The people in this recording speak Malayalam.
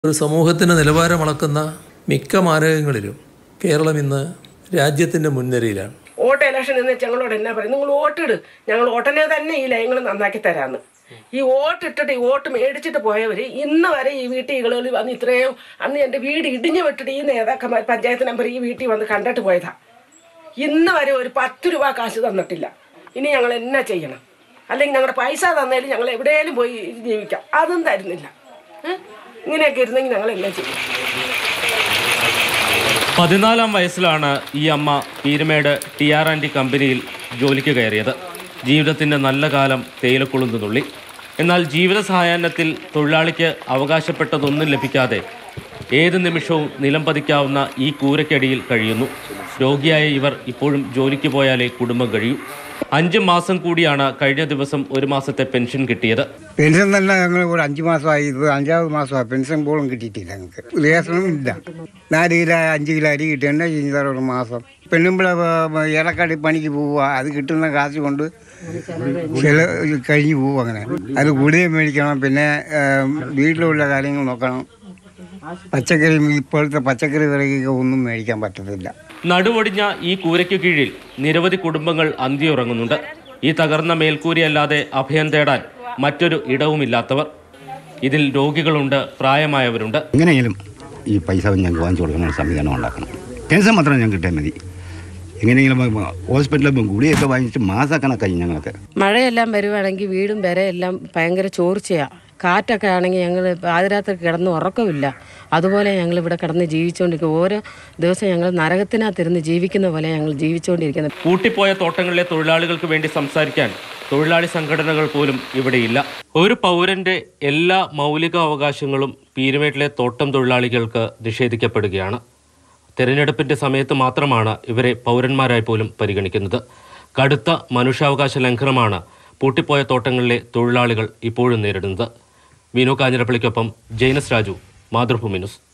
ഒരു സമൂഹത്തിന് നിലവാരമളക്കുന്ന മിക്ക മാരകങ്ങളിലും കേരളം ഇന്ന് രാജ്യത്തിൻ്റെ മുൻനിരയിലാണ് വോട്ട് ഇലക്ഷൻ എന്ന് ഞങ്ങളോട് എന്നാ പറയും നിങ്ങൾ വോട്ടിട് ഞങ്ങൾ ഉടനെ തന്നെ ഈ ലയങ്ങൾ നന്നാക്കി തരാമെന്ന് ഈ വോട്ട് ഇട്ടിട്ട് ഈ വോട്ട് മേടിച്ചിട്ട് പോയവർ ഇന്ന് വരെ ഈ വീട്ടിൽ വന്ന് ഇത്രയും അന്ന് എൻ്റെ വീട് ഇടിഞ്ഞു വിട്ടിട്ട് ഈ നേതാക്കന്മാർ പഞ്ചായത്ത് നമ്പർ ഈ വീട്ടിൽ വന്ന് കണ്ടിട്ട് പോയതാ ഇന്ന് വരെ ഒരു പത്ത് രൂപ കാശ് തന്നിട്ടില്ല ഇനി ഞങ്ങൾ എന്നാ ചെയ്യണം അല്ലെങ്കിൽ ഞങ്ങളുടെ പൈസ തന്നതിൽ ഞങ്ങൾ എവിടെയെങ്കിലും പോയി ജീവിക്കാം അതും തരുന്നില്ല ഏ? ഇങ്ങനെയൊക്കെ ഇരുന്നെങ്കിൽ ഞങ്ങൾ എന്നാ ചെയ്യും പതിനാലാം വയസ്സിലാണ് ഈ അമ്മ പീരുമേട് ടി ആർ ആൻഡ് കമ്പനിയിൽ ജോലിക്ക് കയറിയത് ജീവിതത്തിൻ്റെ നല്ല കാലം തേയിലക്കൊളുന്തു നുള്ളി എന്നാൽ ജീവിത സഹായാന്നത്തിൽ തൊഴിലാളിക്ക് അവകാശപ്പെട്ടതൊന്നും ലഭിക്കാതെ ഏത് നിമിഷവും നിലം പതിക്കാവുന്ന ഈ കൂരയ്ക്കടിയിൽ കഴിയുന്നു രോഗിയായ ഇവർ ഇപ്പോഴും ജോലിക്ക് പോയാലേ കുടുംബം കഴിയൂ അഞ്ച് മാസം കൂടിയാണ് കഴിഞ്ഞ ദിവസം ഒരു മാസത്തെ പെൻഷൻ കിട്ടിയത് പെൻഷൻ തന്നെ ഞങ്ങൾ ഒരു അഞ്ച് മാസമായി ഇത് അഞ്ചാമത് മാസമായി പെൻഷൻ പോലും കിട്ടിയിട്ടില്ല ഞങ്ങൾക്ക് റേഷനും ഇല്ല നാല് കിലോ അഞ്ച് കിലോ അരി കിട്ടേണ്ട ഇനി ഒരു മാസം പെണ്ണുമ്പിള ഇടക്കാടി പണിക്ക് പോവുക അത് കിട്ടുന്ന കാശ് കൊണ്ട് ചില കഴിഞ്ഞ് പോവും അങ്ങനെ അത് ഗുളിക മേടിക്കണം പിന്നെ ആ, വീട്ടിലുള്ള കാര്യങ്ങൾ നോക്കണം പച്ചക്കറി ഇപ്പോഴത്തെ പച്ചക്കറി വിലയ്ക്കൊക്കെ ഒന്നും മേടിക്കാൻ പറ്റത്തില്ല നടുവൊടിഞ്ഞ ഈ കൂരയ്ക്ക് കീഴിൽ നിരവധി കുടുംബങ്ങൾ അന്തിയുറങ്ങുന്നുണ്ട് ഈ തകർന്ന മേൽക്കൂരയല്ലാതെ അഭയം തേടാൻ മറ്റൊരു ഇടവുമില്ലാത്തവർ ഇതിൽ രോഗികളുണ്ട് പ്രായമായവരുണ്ട് എങ്ങനെയെങ്കിലും ഈ പൈസ ഞങ്ങൾക്ക് വാങ്ങിച്ചു കൊടുക്കുന്ന സംവിധാനം ഉണ്ടാക്കണം ടെൻഷൻ മാത്രം ഞങ്ങൾക്ക് കിട്ടിയാൽ മതി എങ്ങനെയെങ്കിലും ഹോസ്പിറ്റലിൽ ഗുളിയൊക്കെ വാങ്ങിച്ച് മാസക്കണക്കായി ഞങ്ങൾക്ക് മഴയെല്ലാം വരുവാണെങ്കിൽ വീടും വരെയെല്ലാം ഭയങ്കര ചോർച്ചയാണ് കാറ്റൊക്കെ ആണെങ്കിൽ ഞങ്ങൾ പാതിരാത്രി കിടന്ന് ഉറക്കമില്ല അതുപോലെ ഞങ്ങൾ ഇവിടെ കിടന്ന് ജീവിച്ചുകൊണ്ടിരിക്കും ഓരോ ദിവസം ഞങ്ങൾ നരകത്തിനകത്തിരുന്ന് ജീവിക്കുന്ന പോലെ ഞങ്ങൾ ജീവിച്ചുകൊണ്ടിരിക്കുന്നത് പൂട്ടിപ്പോയ തോട്ടങ്ങളിലെ തൊഴിലാളികൾക്ക് വേണ്ടി സംസാരിക്കാൻ തൊഴിലാളി സംഘടനകൾ പോലും ഇവിടെയില്ല ഒരു പൗരന്റെ എല്ലാ മൗലിക അവകാശങ്ങളും പീരുമേട്ടിലെ തോട്ടം തൊഴിലാളികൾക്ക് നിഷേധിക്കപ്പെടുകയാണ് തെരഞ്ഞെടുപ്പിന്റെ സമയത്ത് മാത്രമാണ് ഇവരെ പൗരന്മാരായി പോലും പരിഗണിക്കുന്നത് കടുത്ത മനുഷ്യാവകാശ ലംഘനമാണ് പൂട്ടിപ്പോയ തോട്ടങ്ങളിലെ തൊഴിലാളികൾ ഇപ്പോഴും നേരിടുന്നത് വിനു കാഞ്ഞിരപ്പള്ളിക്കൊപ്പം ജെയിനസ് രാജു മാതൃഭൂമി ന്യൂസ്